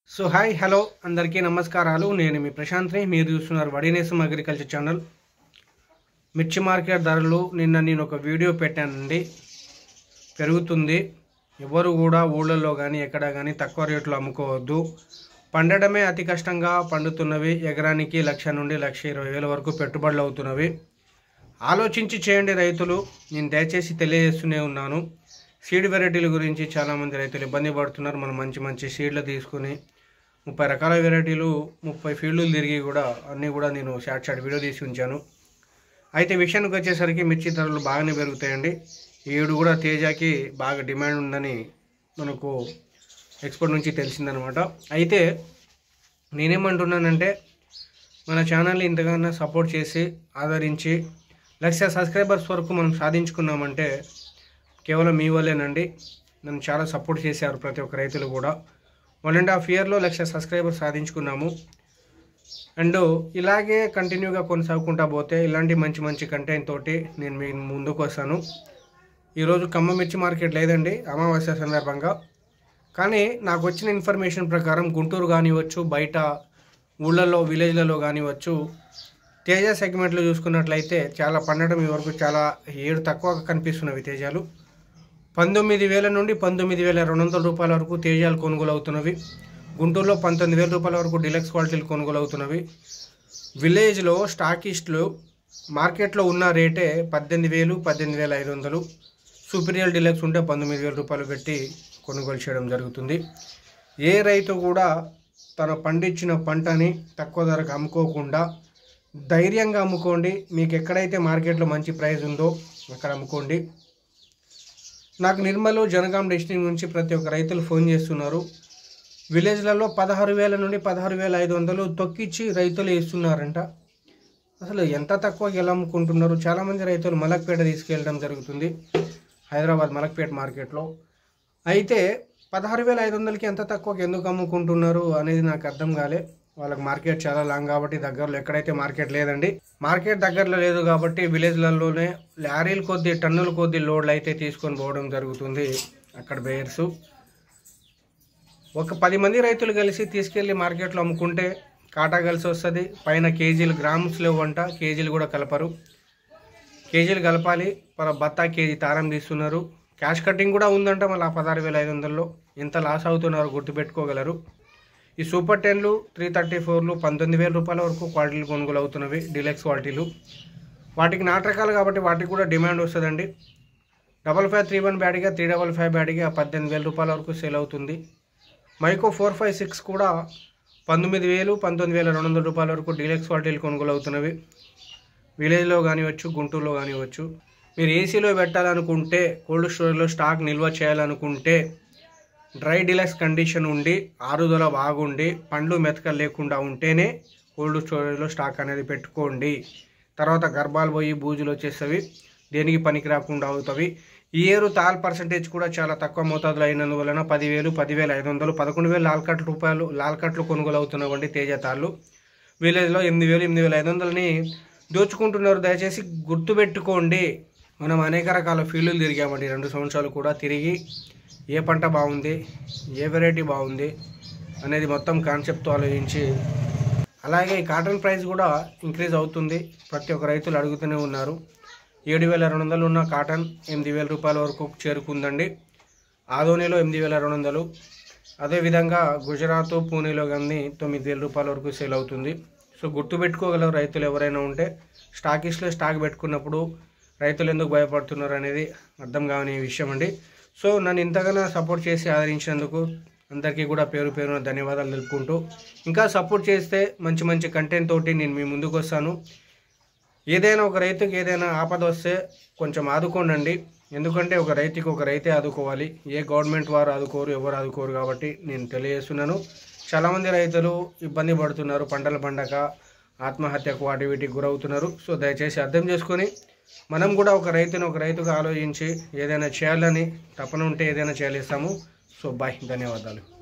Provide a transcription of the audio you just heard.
so hi hello అందరికీ నమస్కారాలు నేను మీ ప్రశాంత్ని మీరు చూస్తున్నారు వడినేసం అగ్రికల్చర్ ఛానల్ మిర్చి మార్కెట్ ధరలు నిన్న నేను ఒక వీడియో పెట్టానండి పెరుగుతుంది ఎవరు కూడా ఊళ్ళల్లో కానీ ఎక్కడ కానీ తక్కువ రేట్లో అమ్ముకోవద్దు పండడమే అతి కష్టంగా పండుతున్నవి ఎకరానికి లక్ష నుండి లక్ష ఇరవై వేల వరకు పెట్టుబడులు అవుతున్నవి ఆలోచించి చేయండి రైతులు నేను దయచేసి తెలియజేస్తూనే ఉన్నాను సీడ్ వెరైటీల గురించి చాలామంది రైతులు ఇబ్బంది పడుతున్నారు మనం మంచి మంచి సీడ్లు తీసుకుని ముప్పై రకాల వెరైటీలు ముప్పై ఫీల్డ్లు తిరిగి కూడా అన్నీ కూడా నేను షార్ట్ షార్ట్ వీడియో తీసి ఉంచాను అయితే విషయానికి వచ్చేసరికి మిర్చి ధరలు బాగానే పెరుగుతాయండి ఈ ఏడు కూడా తేజాకి బాగా డిమాండ్ ఉందని మనకు ఎక్స్పోర్ట్ నుంచి తెలిసిందనమాట అయితే నేనేమంటున్నానంటే మన ఛానల్ని ఇంతగానో సపోర్ట్ చేసి ఆదరించి లక్ష సబ్స్క్రైబర్స్ వరకు మనం సాధించుకున్నామంటే కేవలం మీ వల్లేనండి నన్ను చాలా సపోర్ట్ చేశారు ప్రతి ఒక్క రైతులు కూడా వన్ అండ్ హాఫ్ ఇయర్లో లక్ష సబ్స్క్రైబర్స్ సాధించుకున్నాము అండ్ ఇలాగే కంటిన్యూగా కొనసాగుకుంటా పోతే ఇలాంటి మంచి మంచి కంటెంట్ తోటి నేను మీ ముందుకు వస్తాను ఈరోజు ఖమ్మం మిర్చి మార్కెట్ లేదండి అమావాస్య సందర్భంగా కానీ నాకు వచ్చిన ఇన్ఫర్మేషన్ ప్రకారం గుంటూరు కానివ్వచ్చు బయట ఊళ్ళల్లో విలేజ్లలో కానివ్వచ్చు తేజ సెగ్మెంట్లో చూసుకున్నట్లయితే చాలా పండడం ఈ వరకు చాలా ఏడు తక్కువగా కనిపిస్తున్నవి తేజాలు పంతొమ్మిది వేల నుండి పంతొమ్మిది వేల రెండు వందల రూపాయల వరకు తేజాలు కొనుగోలు అవుతున్నవి గుంటూరులో పంతొమ్మిది వేల రూపాయల వరకు డిలక్స్ క్వాలిటీలు కొనుగోలు అవుతున్నవి విలేజ్లో స్టాకిస్టులు మార్కెట్లో ఉన్న రేటే పద్దెనిమిది వేలు పద్దెనిమిది వేల ఐదు వందలు సూపీరియర్ డిలక్స్ ఉంటే పంతొమ్మిది వేల రూపాయలు పెట్టి కొనుగోలు చేయడం జరుగుతుంది ఏ రైతు కూడా తన పండించిన పంటని తక్కువ ధరకు అమ్ముకోకుండా ధైర్యంగా అమ్ముకోండి మీకు ఎక్కడైతే మార్కెట్లో మంచి ప్రైస్ ఉందో అక్కడ అమ్ముకోండి నాకు నిర్మలు జనగాం డిస్ట్రిక్ట్ నుంచి ప్రతి ఒక్క రైతులు ఫోన్ చేస్తున్నారు విలేజ్లలో పదహారు వేల నుండి పదహారు వేల ఐదు వందలు తొక్కిచ్చి రైతులు ఇస్తున్నారంట అసలు ఎంత తక్కువకి ఎలా అమ్ముకుంటున్నారు చాలామంది రైతులు మలక్పేట తీసుకెళ్ళడం జరుగుతుంది హైదరాబాద్ మలక్పేట మార్కెట్లో అయితే పదహారు వేల ఐదు వందలకి ఎంత తక్కువకి ఎందుకు అమ్ముకుంటున్నారు అనేది నాకు అర్థం కాలే వాళ్ళకి మార్కెట్ చాలా లాంగ్ కాబట్టి దగ్గరలో ఎక్కడైతే మార్కెట్ లేదండి మార్కెట్ దగ్గరలో లేదు కాబట్టి విలేజ్లలోనే లారీలు కొద్ది టన్నుల కొద్ది లోడ్లు అయితే తీసుకొని పోవడం జరుగుతుంది అక్కడ బేయర్స్ ఒక పది మంది రైతులు కలిసి తీసుకెళ్ళి మార్కెట్లో అమ్ముకుంటే కాటా కలిసి వస్తుంది పైన కేజీలు గ్రామ్స్ లేవంట కేజీలు కూడా కలపరు కేజీలు కలపాలి మన బత్తా కేజీ తారం తీస్తున్నారు క్యాష్ కటింగ్ కూడా ఉందంట మళ్ళీ ఆ పదహారు వేల ఐదు వందల్లో ఎంత లాస్ అవుతున్నారు గుర్తుపెట్టుకోగలరు ఈ సూపర్ టెన్లు త్రీ థర్టీ ఫోర్లు పంతొమ్మిది వేల రూపాయల వరకు క్వాలిటీలు కొనుగోలు అవుతున్నవి డీలక్స్ క్వాలిటీలు వాటికి నాటు రకాలు కాబట్టి వాటికి కూడా డిమాండ్ వస్తుందండి డబల్ ఫైవ్ త్రీ వన్ బ్యాడ్గా త్రీ డబల్ ఫైవ్ బ్యాడ్గా పద్దెనిమిది వేల రూపాయల వరకు సేల్ అవుతుంది మైకో ఫోర్ ఫైవ్ సిక్స్ కూడా పంతొమ్మిది వేలు పంతొమ్మిది వేల రెండు వందల రూపాయల వరకు డీలక్స్ క్వాలిటీలు కొనుగోలు అవుతున్నవి విలేజ్లో కానివచ్చు గుంటూరులో కానివచ్చు మీరు ఏసీలో పెట్టాలనుకుంటే కోల్డ్ స్టోరేజ్లో స్టాక్ నిల్వ చేయాలనుకుంటే డ్రై డిలక్స్ కండిషన్ ఉండి ఆరుదల బాగుండి పండ్లు మెతకలు లేకుండా ఉంటేనే కోల్డ్ స్టోరేజ్లో స్టాక్ అనేది పెట్టుకోండి తర్వాత గర్భాలు పోయి బూజులు వచ్చేస్తవి దేనికి పనికి రాకుండా అవుతాయి ఈ ఏరు తాల్ పర్సంటేజ్ కూడా చాలా తక్కువ మోతాదులో అయినందువలన పదివేలు పదివేల ఐదు వందలు పదకొండు వేల లాల్కట్ రూపాయలు లాల్కట్లు కొనుగోలు అవుతున్నవండి తేజ తాళ్ళు విలేజ్లో ఎనిమిది వేలు ఎనిమిది వేల ఐదు వందలని దోచుకుంటున్నారు దయచేసి గుర్తుపెట్టుకోండి మనం అనేక రకాల ఫీల్డ్లు తిరిగామండి రెండు సంవత్సరాలు కూడా తిరిగి ఏ పంట బాగుంది ఏ వెరైటీ బాగుంది అనేది మొత్తం కాన్సెప్ట్తో ఆలోచించి అలాగే ఈ కాటన్ ప్రైస్ కూడా ఇంక్రీజ్ అవుతుంది ప్రతి ఒక్క రైతులు అడుగుతూనే ఉన్నారు ఏడు వేల రెండు వందలు ఉన్న కాటన్ ఎనిమిది వేల రూపాయల వరకు చేరుకుందండి ఆదోనిలో ఎనిమిది వేల రెండు వందలు అదేవిధంగా గుజరాత్ పూణేలో కానీ తొమ్మిది వేల రూపాయల వరకు సేల్ అవుతుంది సో గుర్తుపెట్టుకోగలరు రైతులు ఎవరైనా ఉంటే స్టాకిస్ట్లో స్టాక్ పెట్టుకున్నప్పుడు రైతులు ఎందుకు భయపడుతున్నారు అనేది అర్థం కాని విషయం అండి సో నన్ను ఇంతగానో సపోర్ట్ చేసి ఆదరించినందుకు అందరికీ కూడా పేరు పేరున ధన్యవాదాలు తెలుపుకుంటూ ఇంకా సపోర్ట్ చేస్తే మంచి మంచి కంటెంట్ తోటి నేను మీ ముందుకు వస్తాను ఏదైనా ఒక రైతుకి ఏదైనా ఆపద వస్తే కొంచెం ఆదుకోండి ఎందుకంటే ఒక రైతుకి ఒక రైతే ఆదుకోవాలి ఏ గవర్నమెంట్ వారు ఆదుకోరు ఎవరు ఆదుకోరు కాబట్టి నేను తెలియజేస్తున్నాను చాలామంది రైతులు ఇబ్బంది పడుతున్నారు పంటలు పండక ఆత్మహత్యకు వాటి వీటికి గురవుతున్నారు సో దయచేసి అర్థం చేసుకొని మనం కూడా ఒక రైతుని ఒక రైతుగా ఆలోచించి ఏదైనా చేయాలని తపన ఉంటే ఏదైనా చేయలేస్తాము సో బాయ్ ధన్యవాదాలు